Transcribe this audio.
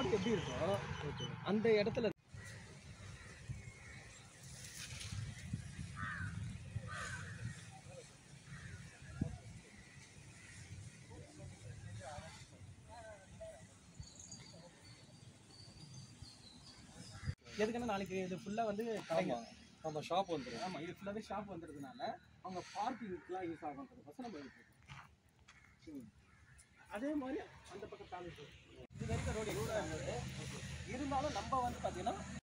Road எப்படி இருக்கோ அந்த இடத்துல எதுக்குன்னா நாளைக்கு இது ஃபுல்லாக வந்து கடைங்க ஆமா ஆமா ஷாப் வந்துடும் ஆமாம் இது ஃபுல்லாகவே ஷாப் வந்துடுறதுனால அவங்க பார்க்கிங்க்குலாம் யூஸ் ஆகுன்றதுக்கோசம் நம்ம இது ம். அதே மாதிரி அந்த பக்கம் தாண்டி இது வரைக்கும் ரோடு இருந்தாலும் நம்ம வந்து பார்த்தீங்கன்னா